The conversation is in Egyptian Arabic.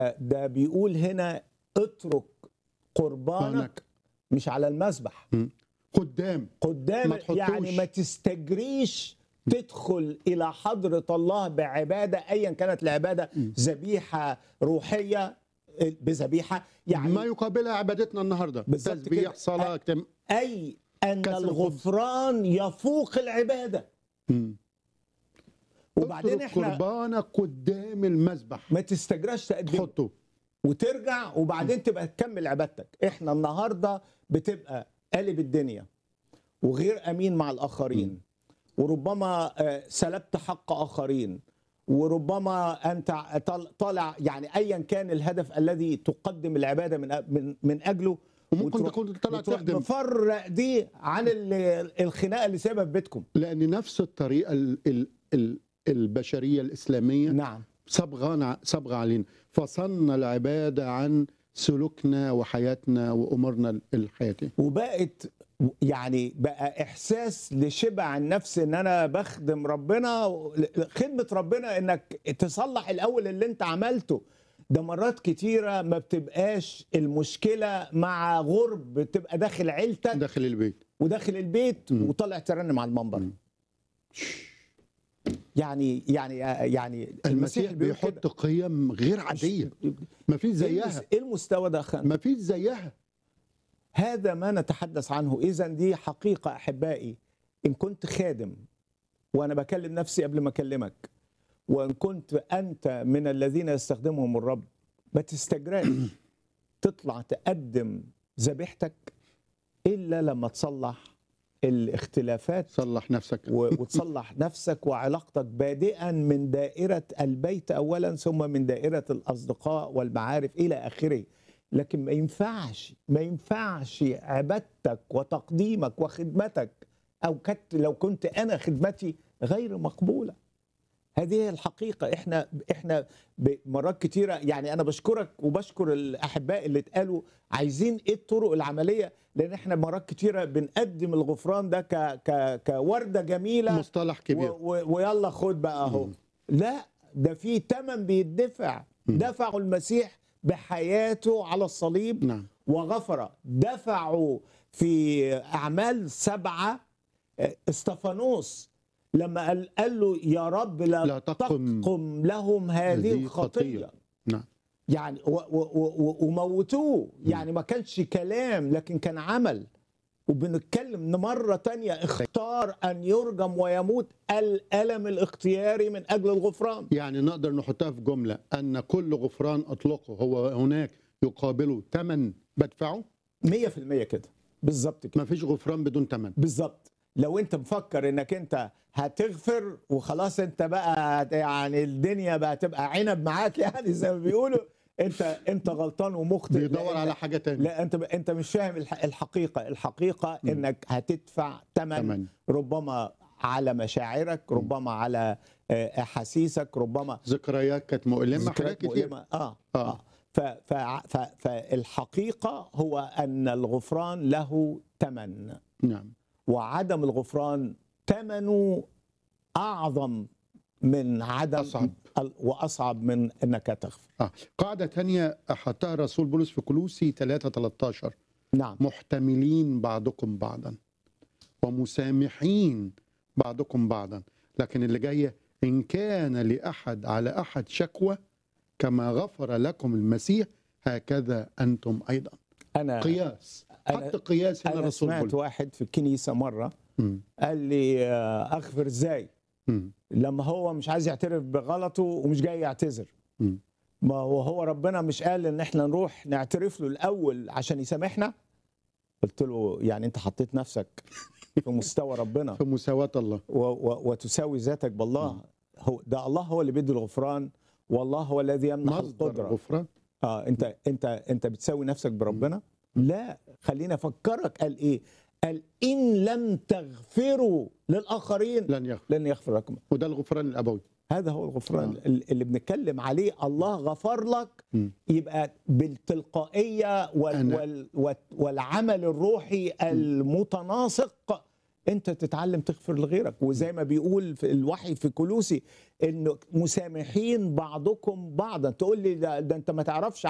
ده بيقول هنا اترك قربانك قربانك. مش على المذبح قدام قدام ما تحطوش. يعني ما تستجريش تدخل الى حضره الله بعباده ايا كانت العباده ذبيحه روحيه بذبيحه يعني ما يقابلها عبادتنا النهارده بالظبط تسبيح كده. صلاه اجتماع اي ان كسر الخبز. الغفران يفوق العباده مم. وبعدين اترك احنا قربانك قدام المذبح ما تستجراش تقدمه تحطه وترجع وبعدين تبقى تكمل عبادتك احنا النهارده بتبقى قالب الدنيا وغير امين مع الاخرين وربما آه، سلبت حق اخرين وربما انت طال- طالع يعني ايا كان الهدف الذي تقدم العباده من أ- من من اجله وممكن وتروح- تكون طلع وتروح تخدم مفرق دي عن ال- الخناقه اللي سايبها في بيتكم لان نفس الطريقه ال ال ال البشريه الاسلاميه نعم صبغه صبغه علينا فصلنا العباده عن سلوكنا وحياتنا وامورنا الحياتيه وبقت يعني بقى احساس لشبع النفس ان انا بخدم ربنا خدمه ربنا انك تصلح الاول اللي انت عملته ده مرات كتيره ما بتبقاش المشكله مع غرب بتبقى داخل عيلتك داخل البيت وداخل البيت مم. وطالع ترنم على المنبر مم. يعني يعني يعني المسيح بيقول بيحط كده. قيم غير عاديه ما فيش ايه زيها المس- إيه المستوى ده خان ما فيش زيها هذا ما نتحدث عنه اذا دي حقيقه احبائي ان كنت خادم وانا بكلم نفسي قبل ما اكلمك وان كنت انت من الذين يستخدمهم الرب ما تستجراش تطلع تقدم ذبيحتك الا لما تصلح الاختلافات صلح نفسك و- وتصلح نفسك وعلاقتك بادئا من دائرة البيت أولا ثم من دائرة الأصدقاء والمعارف إلى آخره لكن ما ينفعش ما ينفعش عبادتك وتقديمك وخدمتك أو كت لو كنت أنا خدمتي غير مقبولة هذه هي الحقيقة احنا احنا ب- مرات كتيرة يعني أنا بشكرك وبشكر الأحباء اللي اتقالوا عايزين إيه الطرق العملية لأن احنا مرات كتيرة بنقدم الغفران ده ك ك كوردة جميلة مصطلح كبير و و ويلا خد بقى اهو لا ده في ثمن بيدفع دفعوا المسيح بحياته على الصليب نعم وغفر دفعوا في اعمال سبعه آه، استفانوس لما قال, قال له يا رب لا, لا تقم تقم لهم هذه هذه الخطيه خطية. نعم يعني و و و وموتوه يعني ما كانش كلام لكن كان عمل وبنتكلم مرة تانية اختار أن يرجم ويموت الألم الاختياري من أجل الغفران يعني نقدر نحطها في جملة أن كل غفران أطلقه هو هناك يقابله ثمن بدفعه مية في المية كده بالظبط كده ما فيش غفران بدون ثمن بالظبط لو انت مفكر انك انت هتغفر وخلاص انت بقى يعني الدنيا بقى تبقى عنب معاك يعني زي ما بيقولوا انت انت غلطان ومخطئ بيدور لأن- على حاجة تانية لا انت انت مش فاهم الح- الحقيقه الحقيقه انك هتدفع ثمن ثمن ربما على مشاعرك ربما على آه، احاسيسك ربما ذكريات كانت مؤلمة حاجات ذكريات كتير مؤلمة. اه آه. اه ف ف ف فالحقيقه هو ان الغفران له ثمن نعم وعدم الغفران ثمنه اعظم من عدم أصعب. ال- واصعب من انك تغفر آه. قاعدة تانية حطها الرسول بولس في كلوسي 3 13 نعم محتملين بعضكم بعضا ومسامحين بعضكم بعضا لكن اللي جاية إن كان لأحد على أحد شكوى كما غفر لكم المسيح هكذا أنتم أيضا انا قياس أنا- حط قياس هنا انا الرسول سمعت بولس واحد في الكنيسه مره مم. قال لي آه، اغفر ازاي مم. لما هو مش عايز يعترف بغلطه ومش جاي يعتذر مم. ما هو هو ربنا مش قال ان احنا نروح نعترف له الاول عشان يسامحنا قلت له يعني انت حطيت نفسك في مستوى ربنا في مساواة الله و و وتساوي ذاتك بالله هو ده الله هو اللي بيدي الغفران والله هو الذي يمنح مصدر القدره الغفران اه انت انت انت بتساوي نفسك بربنا لا خليني افكرك قال ايه قال ان لم تغفروا للاخرين لن يغفر لن يغفر لكم وده الغفران الأبوي هذا هو الغفران آه. اللي بنتكلم عليه الله غفر لك مم. يبقى بالتلقائيه وال أنا- وال وال والعمل الروحي المتناسق انت تتعلم تغفر لغيرك وزي ما بيقول في الوحي في كلوسي انه مسامحين بعضكم بعضا تقول لي ده, ده انت ما تعرفش